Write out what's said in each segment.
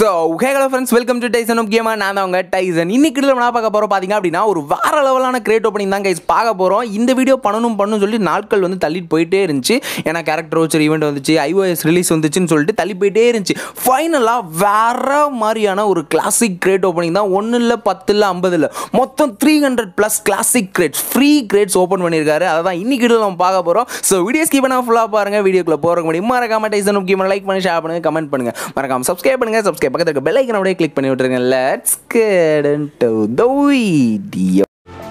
so hey hello friends welcome to Tyson முக்கியமாக நான் தான் உங்க டைசன் இன்னைக்கு இதில் நான் பார்க்க போகிறோம் பார்த்தீங்க அப்படின்னா ஒரு வேற லெவலான கிரியேட் ஓப்பனிங் தான் கைஸ் பார்க்க போகிறோம் இந்த வீடியோ பண்ணணும் பண்ணணும் சொல்லி நாட்கள் வந்து தள்ளிட்டு போயிட்டே இருந்துச்சு ஏன்னா கேரக்டர் வச்சர் ஈவெண்ட் வந்துச்சு ஐஓஎஸ் ரிலீஸ் வந்துச்சுன்னு சொல்லிட்டு தள்ளி போயிட்டே இருந்துச்சு ஃபைனலாக வேற மாதிரியான ஒரு கிளாசிக் கிரேட் ஓப்பனிங் தான் ஒன்று இல்லை பத்து இல்லை ஐம்பது இல்லை மொத்தம் three hundred plus classic crates free crates open பண்ணியிருக்காரு அதை தான் இன்னைக்கு இதில் நம்ம பார்க்க போகிறோம் ஸோ வீடியோ ஸ்கிப் பண்ணால் ஃபுல்லாக பாருங்கள் வீடியோக்குள்ள போகிறக்கு முடியும் மறக்காம டைசன் முக்கியமாக லைக் பண்ணி ஷேர் பண்ணுங்க கமெண்ட் பண்ணுங்க மறக்காம சப்ஸ்கிரைப் பண்ணுங்க சப்ஸ்கிரைப் பக்கத்துல இருக்க பெல் ஐக்கன் அப்படியே கிளிக் பண்ணி விட்டுருங்க let's get into the video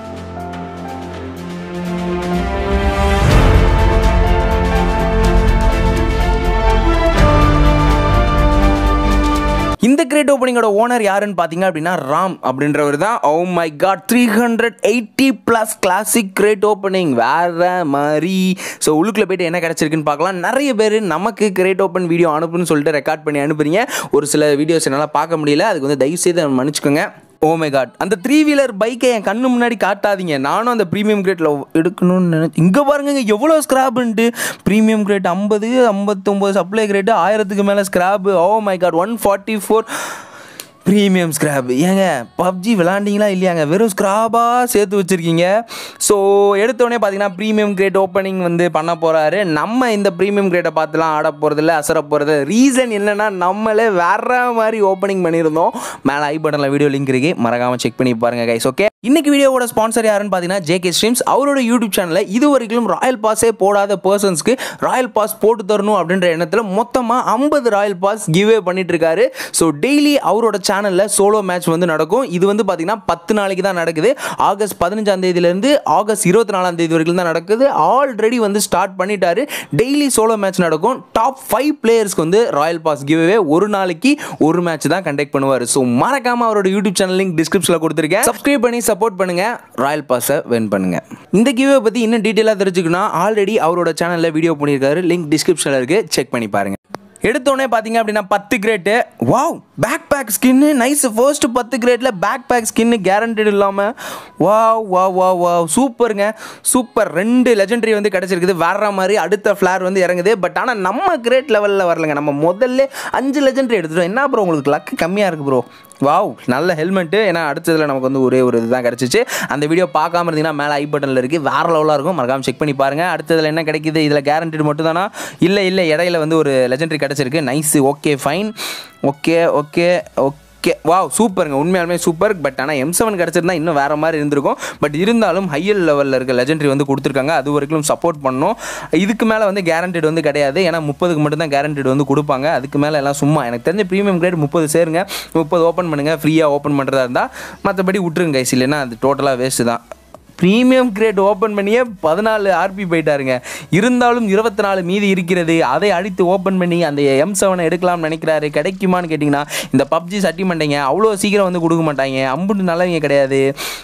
இந்த கிரேட் ஓப்பனிங்கோட ஓனர் யாருன்னு பார்த்தீங்க அப்படின்னா ராம் அப்படின்றவர் தான் oh my god three hundred eighty plus classic crate opening வேற மாதிரி ஸோ உள்ளுக்குள்ள போயிட்டு என்ன கிடச்சிருக்குன்னு பார்க்கலாம் நிறைய பேர் நமக்கு கிரேட் ஓப்பன் வீடியோ அனுப்புன்னு சொல்லிட்டு ரெக்கார்ட் பண்ணி அனுப்புறீங்க ஒரு சில வீடியோஸ் என்னால் பார்க்க முடியல அதுக்கு வந்து தயவுசெய்து மன்னிச்சுக்கோங்க ஓ மை காட் அந்த த்ரீ வீலர் பைக்கை என் கண்ணு முன்னாடி காட்டாதீங்க நானும் அந்த ப்ரீமியம் கிரேட்டில் எடுக்கணும்னு நினைச்சு இங்கே பாருங்க இங்க எவ்வளோ ஸ்கிராப்ன்ட்டு ப்ரீமியம் கிரேட் ஐம்பது ஐம்பத்தொம்போது சப்ளை கிரேட்டு ஆயிரத்துக்கு மேலே scrap oh my god one forty four premium scrap ஏங்க பப்ஜி விளாண்டிங்களா இல்லையாங்க வெறும் ஸ்கிராபாக சேர்த்து வச்சுருக்கீங்க ஸோ எடுத்தோடனே பார்த்தீங்கன்னா ப்ரீமியம் கிரேட் ஓப்பனிங் வந்து பண்ண போகிறாரு நம்ம இந்த ப்ரீமியம் கிரேட்டை பார்த்துலாம் ஆட போகிறதில்ல அசர போகிறது ரீசன் என்னென்னா நம்மளே வேற மாதிரி ஓப்பனிங் பண்ணியிருந்தோம் மேலே ஐ பட்டனில் வீடியோ லிங்க் இருக்கு மறக்காமல் செக் பண்ணி பாருங்கள் கைஸ் ஓகே இன்னைக்கு வீடியோவோட ஸ்பான்சர் யாருன்னு பார்த்தீங்கன்னா ஜேகே ஸ்ட்ரீம்ஸ் அவரோட யூடியூப் சேனலில் இது வரைக்கும் ராயல் பாஸே போடாத பர்சன்ஸ்க்கு ராயல் பாஸ் போட்டு தரணும் அப்படின்ற எண்ணத்தில் மொத்தமாக ஐம்பது ராயல் பாஸ் கிவ்வே பண்ணிட்டு இருக்காரு ஸோ டெய்லி அவரோட சேனலில் சோலோ மேட்ச் வந்து நடக்கும் இது வந்து பார்த்தீங்கன்னா பத்து நாளைக்கு தான் நடக்குது ஆகஸ்ட் பதினஞ்சாம் தேதியிலேருந்து ஆகஸ்ட் இருபத்தி நாலாம் தேதி வரைக்கும் தான் நடக்குது ஆல்ரெடி வந்து ஸ்டார்ட் பண்ணிட்டாரு டெய்லி சோலோ மேட்ச் நடக்கும் டாப் ஃபைவ் பிளேயர்ஸ்க்கு வந்து ராயல் பாஸ் கிவ்வே ஒரு நாளைக்கு ஒரு மேட்ச் தான் கண்டக்ட் பண்ணுவார் ஸோ மறக்காம அவரோட யூடியூப் சேனல் லிங்க் டிஸ்கிரிப்ஷனில் கொடுத்துருக்கேன் சப்ஸ்கிரைப் பண்ணி சப்போர்ட் பண்ணுங்க ராயல் பாஸை வின் பண்ணுங்க இந்த கிவ்வே பற்றி இன்னும் டீட்டெயிலாக தெரிஞ்சுக்கணும் ஆல்ரெடி அவரோட சேனலில் வீடியோ பண்ணியிருக்காரு லிங்க் டிஸ்கிரிப்ஷனில் இருக்கு செக் பண்ணி பாருங்க எடுத்தோடனே பார்த்தீங்க அப்படின்னா பத்து crate wow back pack skin nice first பத்து கிரேட்டில் பேக் பேக் ஸ்கின்னு கேரண்டட் இல்லாமல் வாவ் வா வா வா சூப்பருங்க சூப்பர் ரெண்டு லெஜெண்டரி வந்து கிடச்சிருக்குது வேற மாதிரி அடுத்த ஃப்ளார் வந்து இறங்குது பட் ஆனால் நம்ம கிரேட் லெவலில் வரலங்க நம்ம முதல்ல அஞ்சு லெஜெண்டரி எடுத்துட்டோம் என்ன ப்ரோ உங்களுக்கு லக்கு கம்மியாக இருக்குது ப்ரோ வாவ் நல்ல ஹெல்மெட்டு ஏன்னா அடுத்ததில் நமக்கு வந்து ஒரே ஒரு இதுதான் கிடச்சிச்சு அந்த வீடியோ பார்க்காம இருந்தீங்கன்னா மேலே ஐ பட்டனில் இருக்குது வேறு லெவலாக இருக்கும் மறக்காம செக் பண்ணி பாருங்கள் அடுத்ததில் என்ன கிடைக்குது இதில் கேரண்டட் மட்டும் தானா இல்லை இல்லை இடையில வந்து ஒரு லெஜெண்டரி கிடச்சிருக்கு nice okay fine okay okay okay wow சூப்பருங்க உண்மையாலுமே சூப்பர் பட் ஆனால் எம் செவன் கிடச்சிருந்தா இன்னும் வேறு மாதிரி இருந்திருக்கும் பட் இருந்தாலும் ஹையர் லெவலில் இருக்க லெஜெண்டரி வந்து கொடுத்துருக்காங்க அது வரைக்கும் சப்போர்ட் பண்ணோம் இதுக்கு மேலே வந்து கேரண்டட் வந்து கிடையாது ஏன்னா முப்பதுக்கு மட்டும்தான் கேரண்டட் வந்து கொடுப்பாங்க அதுக்கு மேலே எல்லாம் சும்மா எனக்கு தெரிஞ்ச ப்ரீமியம் கிரேட் முப்பது சேருங்க முப்பது ஓப்பன் பண்ணுங்கள் ஃப்ரீயாக ஓப்பன் பண்ணுறதா இருந்தால் மற்றபடி விட்டுருங்க கைஸ் இல்லைன்னா அது டோட்டலாக வேஸ்ட்டு தான் ப்ரீமியம் கிரேட் ஓப்பன் பண்ணியே பதினாலு ஆர்பி போயிட்டாருங்க இருந்தாலும் இருபத்தி நாலு மீதி இருக்கிறது அதை அடித்து ஓப்பன் பண்ணி அந்த எம் செவனை எடுக்கலாம்னு நினைக்கிறாரு கிடைக்குமான்னு கேட்டிங்கன்னா இந்த பப்ஜி சட்டி மாட்டேங்க அவ்வளோ சீக்கிரம் வந்து கொடுக்க மாட்டாங்க அம்புட்டு நல்லவங்க கிடையாது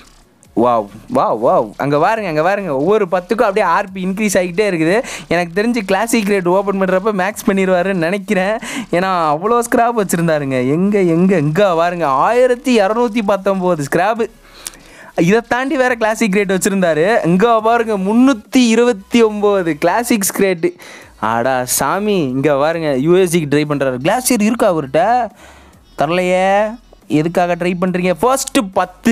வாவ் வாவ் வாவ் அங்கே பாருங்க அங்கே பாருங்க ஒவ்வொரு பத்துக்கும் அப்படியே ஆர்பி இன்க்ரீஸ் ஆகிட்டே இருக்குது எனக்கு தெரிஞ்சு கிளாசிக் ரேட் ஓப்பன் பண்ணுறப்ப மேக்ஸ் பண்ணிடுவாருன்னு நினைக்கிறேன் ஏன்னா அவ்வளோ ஸ்க்ராப் வச்சுருந்தாருங்க எங்கே எங்கே எங்கே பாருங்க ஆயிரத்தி இரநூத்தி பத்தொம்போது ஸ்க்ராப்பு இதை தாண்டி வேற கிளாசிக் கிரேட் வச்சுருந்தாரு இங்கே பாருங்க முந்நூற்றி இருபத்தி ஒம்பது கிளாசிக்ஸ் கிரேட்டு ஆடா சாமி இங்கே பாருங்க யூஎஸ்சிக்கு ட்ரை பண்ணுறாரு கிளாசியர் இருக்கா அவர்கிட்ட தரலையே எதுக்காக ட்ரை பண்ணுறீங்க ஃபர்ஸ்ட்டு பத்து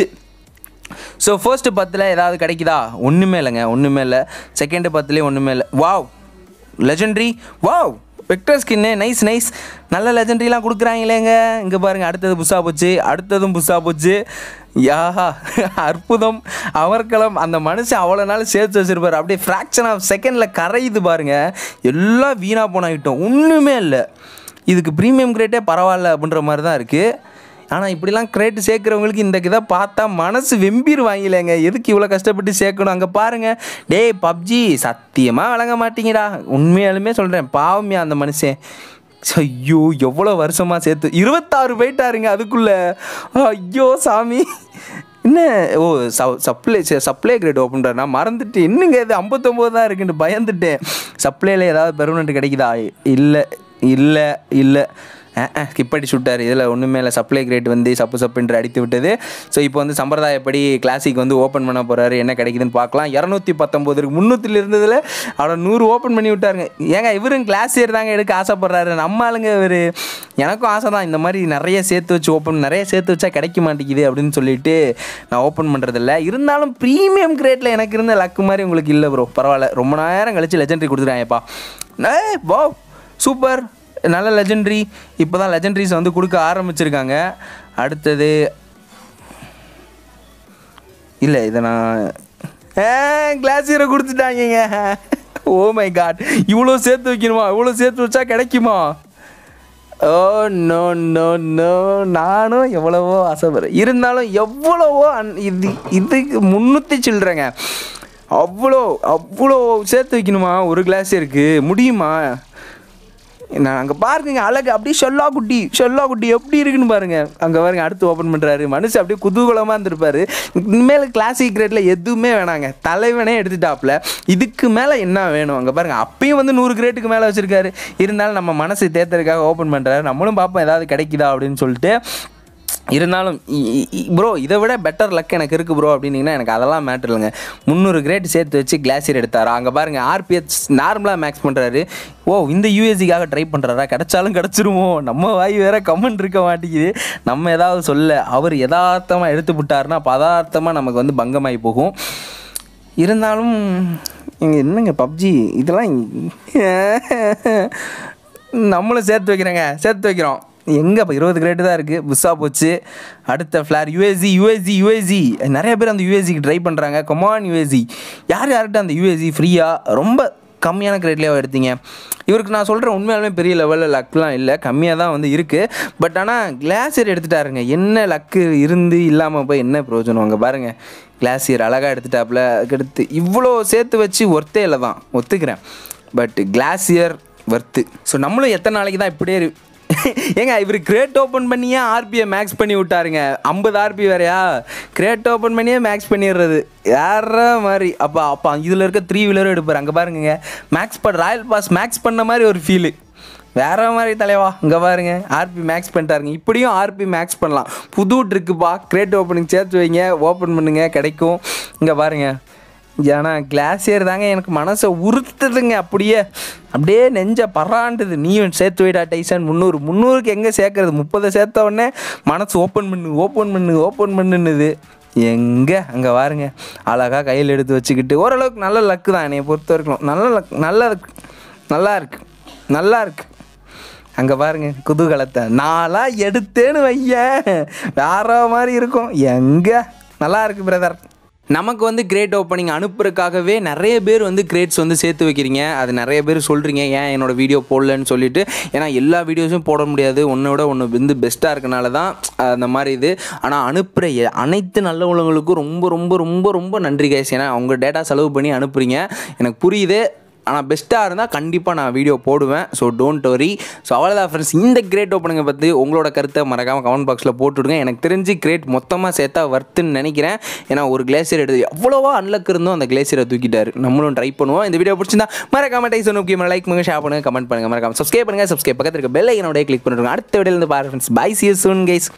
ஸோ ஃபர்ஸ்ட்டு பத்தில் ஏதாவது கிடைக்குதா ஒன்றுமே இல்லைங்க ஒன்றுமே இல்லை செகண்டு பத்துலேயும் ஒன்றுமே இல்லை wow legendary wow vector skin nice nice நல்ல லெஜெண்ட்ரிலாம் கொடுக்குறாங்களேங்க இங்கே பாருங்கள் அடுத்தது புதுசாக போச்சு அடுத்ததும் புதுசாக போச்சு யாஹா அற்புதம் அமர்க்களம் அந்த மனுஷன் அவ்வளோ நாள் சேர்த்து வச்சிருப்பார் அப்படியே ஃப்ராக்ஷன் ஆஃப் செகண்டில் கரையுது பாருங்கள் எல்லாம் வீணாக போன ஐட்டம் ஒன்றுமே இல்லை இதுக்கு ப்ரீமியம் கிரேட்டே பரவாயில்ல அப்படின்ற மாதிரி தான் இருக்குது ஆனால் இப்படிலாம் கிரேட்டு சேர்க்குறவங்களுக்கு இந்த இதை பார்த்தா மனசு வெம்பீர் வாங்கிலேங்க எதுக்கு இவ்வளோ கஷ்டப்பட்டு சேர்க்கணும் அங்கே பாருங்கள் டேய் பப்ஜி சத்தியமாக வழங்க மாட்டீங்கடா உண்மையாலுமே சொல்கிறேன் பாவமியா அந்த மனுஷன் ஐயோ எவ்வளோ வருஷமாக சேர்த்து இருபத்தாறு போயிட்டாருங்க அதுக்குள்ளே ஐயோ சாமி என்ன oh supply supply crate open பண்ண நான் மறந்துட்டு என்னங்க இது ஐம்பத்தொம்போது தான் இருக்குன்னு பயந்துட்டேன் சப்ளையில் ஏதாவது பெர்மனெண்ட் கிடைக்குதா இல்லை இல்லை இல்லை ஸ்கிப் அடிச்சு விட்டார் இதில் ஒன்றுமே இல்லை சப்ளை கிரேட் வந்து சப்பு சப்புன்று அடித்து விட்டது ஸோ இப்போ வந்து சம்பிரதாயப்படி கிளாசிக் வந்து ஓப்பன் பண்ண போகிறாரு என்ன கிடைக்குதுன்னு பார்க்கலாம் இரநூத்தி பத்தொம்போது இருக்கு முந்நூற்றில் இருந்ததில் அவரை நூறு ஓப்பன் பண்ணி விட்டாருங்க ஏங்க இவரும் கிளாஸ் இயர் தாங்க எடுக்க ஆசைப்படுறாரு நம்ம ஆளுங்க இவர் எனக்கும் ஆசை தான் இந்த மாதிரி நிறைய சேர்த்து வச்சு ஓப்பன் நிறைய சேர்த்து வச்சா கிடைக்க மாட்டேங்குது அப்படின்னு சொல்லிட்டு நான் ஓப்பன் பண்ணுறதில்ல இருந்தாலும் ப்ரீமியம் கிரேட்டில் எனக்கு இருந்த லக்கு மாதிரி உங்களுக்கு இல்லை ப்ரோ பரவாயில்ல ரொம்ப நேரம் கழிச்சு லெஜெண்டரி கொடுத்துருக்காங்கப்பா ஏ போ சூப்பர் நல்ல லெஜெண்டரி இப்போ தான் லெஜெண்டரிஸ் வந்து கொடுக்க ஆரம்பிச்சிருக்காங்க அடுத்தது இல்லை இதை நான் ஏ கிளாஸியரை கொடுத்துட்டாங்கங்க ஓ மை காட் இவ்வளோ சேர்த்து வைக்கணுமா இவ்வளோ சேர்த்து வச்சா கிடைக்குமா ஓ நோ நோ நோ நானும் எவ்வளவோ ஆசைப்படுறேன் இருந்தாலும் எவ்வளவோ அன் இது இதுக்கு முந்நூற்றி சில்லறேங்க அவ்வளோ அவ்வளோ சேர்த்து வைக்கணுமா ஒரு கிளாஸ் இருக்குது முடியுமா நான் அங்கே பாருங்க அழகு அப்படியே ஷெல்லா குட்டி ஷெல்லா குட்டி எப்படி இருக்குன்னு பாருங்க அங்கே பாருங்க அடுத்து ஓப்பன் பண்ணுறாரு மனுஷன் அப்படியே குதூகலமாக இருந்திருப்பாரு இனிமேல் கிளாசிக் கிரேட்டில் எதுவுமே வேணாங்க தலைவனே எடுத்துட்டாப்புல இதுக்கு மேலே என்ன வேணும் அங்கே பாருங்க அப்பயும் வந்து நூறு கிரேட்டுக்கு மேலே வச்சுருக்காரு இருந்தாலும் நம்ம மனசு தேர்த்ததுக்காக ஓப்பன் பண்ணுறாரு நம்மளும் பார்ப்போம் ஏதாவது கிடைக்குதா அப்படின்னு சொல்லிட்டு இருந்தாலும் ப்ரோ இதை விட பெட்டர் லக் எனக்கு இருக்குது ப்ரோ அப்படின்னீங்கன்னா எனக்கு அதெல்லாம் மேட்டர் இல்லைங்க முந்நூறு கிரேட் சேர்த்து வச்சு கிளாசியர் எடுத்தாரா அங்கே பாருங்கள் ஆர்பிஎஸ் நார்மலாக மேக்ஸ் பண்ணுறாரு ஓ இந்த யூஎஸ்சிக்காக ட்ரை பண்ணுறாரா கிடைச்சாலும் கிடச்சிருமோ நம்ம வாய் வேற கமெண்ட் இருக்க மாட்டேங்குது நம்ம ஏதாவது சொல்ல அவர் யதார்த்தமாக எடுத்து விட்டாருன்னா பதார்த்தமாக நமக்கு வந்து பங்கமாகி போகும் இருந்தாலும் இங்கே என்னங்க பப்ஜி இதெல்லாம் நம்மளும் சேர்த்து வைக்கிறேங்க சேர்த்து வைக்கிறோம் எங்கே இப்போ இருபது கிரேட்டு தான் இருக்குது புஸ்ஸாக போச்சு அடுத்த ஃப்ளார் யூஎஸ்சி யூஎஸ்சி யூஎஸ்சி நிறைய பேர் அந்த யூஎஸ்சிக்கு ட்ரை பண்ணுறாங்க கொமான் யூஎஸ்சி யார் யார்கிட்ட அந்த யூஎஸ்சி ஃப்ரீயாக ரொம்ப கம்மியான கிரேட்லேயே எடுத்தீங்க இவருக்கு நான் சொல்கிறேன் உண்மையாலுமே பெரிய லெவலில் லக்லாம் இல்லை கம்மியாக தான் வந்து இருக்குது பட் ஆனால் கிளாஸியர் எடுத்துட்டாருங்க என்ன லக்கு இருந்து இல்லாமல் போய் என்ன பிரயோஜனம் அங்கே பாருங்கள் கிளாஸியர் அழகாக எடுத்துட்டாப்புல எடுத்து இவ்வளோ சேர்த்து வச்சு ஒர்த்தே இல்லை தான் ஒத்துக்கிறேன் பட் கிளாஸியர் ஒர்த்து ஸோ நம்மளும் எத்தனை நாளைக்கு தான் இப்படியே இரு- ஏங்க இவர் கிரேட் ஓப்பன் பண்ணியே ஆர்பியை மேக்ஸ் பண்ணி விட்டாருங்க ஐம்பது ஆர்பி வேறையா கிரேட் ஓப்பன் பண்ணியே மேக்ஸ் பண்ணிடுறது யார மாதிரி அப்போ அப்போ இதில் இருக்க த்ரீ வீலரும் எடுப்பார் அங்கே பாருங்க max but royal pass max பண்ண மாதிரி ஒரு ஃபீலு வேற மாதிரி தலைவா இங்கே பாருங்க ஆர்பி மேக்ஸ் பண்ணிட்டாருங்க இப்படியும் ஆர்பி மேக்ஸ் பண்ணலாம் புது ட்ரிக்குப்பா கிரேட் ஓப்பனிங் சேர்த்து வைங்க ஓப்பன் பண்ணுங்க கிடைக்கும் இங்கே பாருங்க ஏன்னா கிளாஸியர் தாங்க எனக்கு மனசை உறுத்துதுங்க அப்படியே அப்படியே நெஞ்ச பறாண்டுது நீயும் சேர்த்து வைடா டைசன் முந்நூறு முந்நூறுக்கு எங்கே சேர்க்கறது முப்பதை சேர்த்த உடனே மனசு ஓப்பன் பண்ணு ஓப்பன் பண்ணு ஓப்பன் பண்ணுன்னுது எங்கே அங்கே பாருங்க அழகாக கையில் எடுத்து வச்சுக்கிட்டு ஓரளவுக்கு நல்ல லக்கு தான் என்னைய பொறுத்த வரைக்கும் நல்ல லக் நல்ல நல்லா இருக்கு நல்லா இருக்கு அங்கே பாருங்க குதூகலத்தை நாளாக எடுத்தேன்னு வையேன் வேற மாதிரி இருக்கும் எங்கே நல்லா இருக்கு பிரதர் நமக்கு வந்து கிரேட் ஓப்பனிங் அனுப்புறதுக்காகவே நிறைய பேர் வந்து கிரேட்ஸ் வந்து சேர்த்து வைக்கிறீங்க அது நிறைய பேர் சொல்கிறீங்க ஏன் என்னோட வீடியோ போடலன்னு சொல்லிட்டு ஏன்னா எல்லா வீடியோஸும் போட முடியாது ஒன்றோட ஒன்று வந்து பெஸ்ட்டாக இருக்கனால தான் அந்த மாதிரி இது ஆனால் அனுப்புகிற எ- அனைத்து நல்ல உள்ளவங்களுக்கும் ரொம்ப ரொம்ப ரொம்ப ரொம்ப நன்றி கைஸ் ஏன்னா அவங்க டேட்டா செலவு பண்ணி அனுப்புகிறீங்க எனக்கு புரியுது ஆனால் பெஸ்ட்டாக இருந்தால் கண்டிப்பாக நான் வீடியோ போடுவேன் ஸோ டோன்ட் வரி ஸோ அவ்வளோதான் ஃப்ரெண்ட்ஸ் இந்த கிரேட் ஓப்பனிங்கை பற்றி உங்களோட கருத்தை மறக்காமல் கமெண்ட் பாக்ஸில் போட்டுவிடுங்க எனக்கு தெரிஞ்சு கிரேட் மொத்தமாக சேர்த்தா வர்த்துன்னு நினைக்கிறேன் ஏன்னா ஒரு கிளேசியர் எடுத்து எவ்வளோவா அன்லக் இருந்தும் அந்த கிளேசியரை தூக்கிட்டாரு நம்மளும் ட்ரை பண்ணுவோம் இந்த வீடியோ பிடிச்சிருந்தா மறக்காம டைசன் முக்கியமாக லைக் பண்ணுங்க ஷேர் பண்ணுங்க கமெண்ட் பண்ணுங்க மறக்காம சப்ஸ்கிரைப் பண்ணுங்க சப்ஸ்கிரைப் பக்கத்தில் இருக்க பெல் ஐக்கனோட கிளிக் பண்ணிடுங்க அடுத்த வீடியோலேருந்து பாரு friends bye see soon guys